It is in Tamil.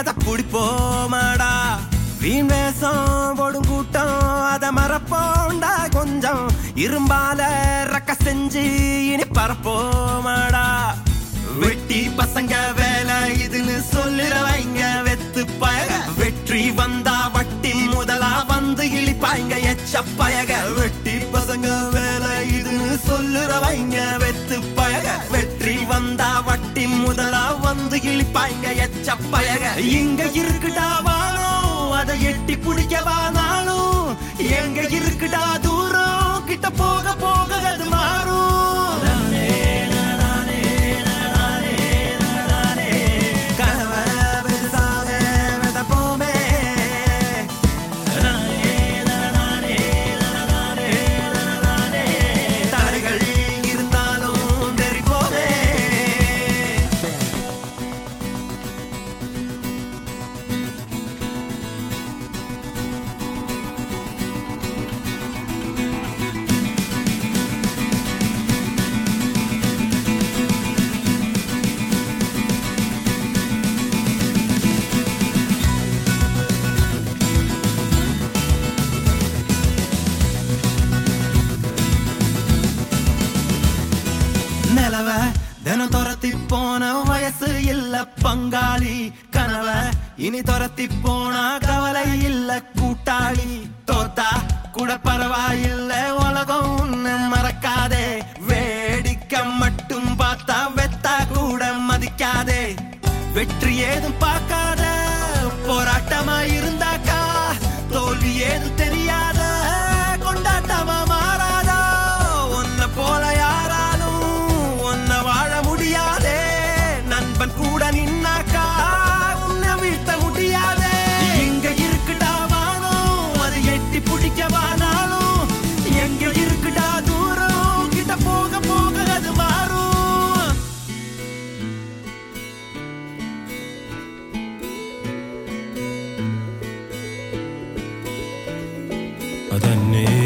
அத குடிப்போமாடா வீண் வேஷம் போடும் கூட்டம் அத மறப்போண்டா கொஞ்சம் இரும்பால ரக்க செஞ்சு இனி பரப்போமாடா வெட்டி பசங்க வேலை இதுன்னு சொல்லுறவைங்க வெத்து பயக வெற்றி வந்தா வட்டி முதலா வந்து இழிப்பாய்ங்க எச்ச பயக வெட்டி பசங்க வேலை இதுன்னு சொல்லுறவைங்க வெத்து பயக வெற்றி வந்தா வட்டி முதலா வந்து இழிப்பாய்ங்க எச்ச பயக இங்க இருக்குடா வாழும் அதை எட்டி பிடிக்கவானாலும் எங்க இருக்குடா தூரம் கிட்ட போக போக அது மாறும் கனவை பெருசாக விதைப்போமே. தடைகள் இருந்தாலும் தெரிப்போமே நிலவ தினம் துரத்தி போன வயசு இல்ல பங்காளி கனவ இனி துரத்தி போனா கவலை இல்ல கூட்டாளி தோத்தா கூட பரவாயில்ல உலகம் உன்னை மறக்காதே வேடிக்கை மட்டும் பார்த்தா வெத்தா கூட மதிக்காதே வெற்றி ஏதும் பார்க்காத போராட்டமா இருந்தாக்கா தோல்வி ஏதும் தெரியாத கொண்டாட்டமா மாறாதா உன்னை போல யாராலும் உன்னை வாழ முடியாதே நண்பன் கூட நின்னாக்கா உன்னை வீழ்த்த முடியாதே எங்க இருக்குடா வானம் அது எட்டி பிடிக்க வானாலும் எங்க இருக்குடா தூரம் கிட்ட போக போக அது மாறும் அதன்னே